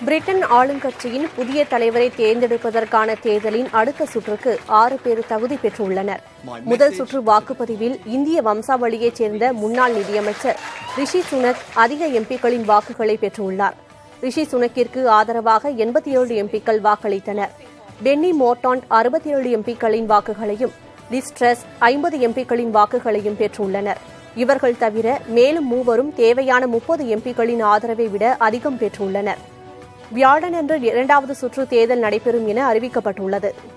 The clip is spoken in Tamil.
பிரிட்டன் ஆளுங்கட்சியின் புதிய தலைவரை தேர்ந்தெடுப்பதற்கான தேர்தலின் அடுத்த சுற்றுக்கு ஆறு பேர் தகுதி பெற்றுள்ளனர் முதல் சுற்று வாக்குப்பதிவில் இந்திய வம்சாவளியைச் சேர்ந்த முன்னாள் நிதியமைச்சர் ரிஷி சுனக் அதிக எம்பிக்களின் வாக்குகளை பெற்றுள்ளார் ரிஷி சுனக்கிற்கு ஆதரவாக எண்பத்தி ஏழு எம்பிக்கள் வாக்களித்தனர் பென்னி மோர்டாண்ட் அறுபத்தி ஏழு எம்பிக்களின் வாக்குகளையும் லிஸ்ட்ரஸ் ஐம்பது எம்பிக்களின் வாக்குகளையும் பெற்றுள்ளனர் இவர்கள் தவிர மேலும் மூவரும் தேவையான முப்பது எம்பிக்களின் ஆதரவை விட அதிகம் பெற்றுள்ளனர் வியாழனன்று இரண்டாவது சுற்று தேர்தல் நடைபெறும் என அறிவிக்கப்பட்டுள்ளது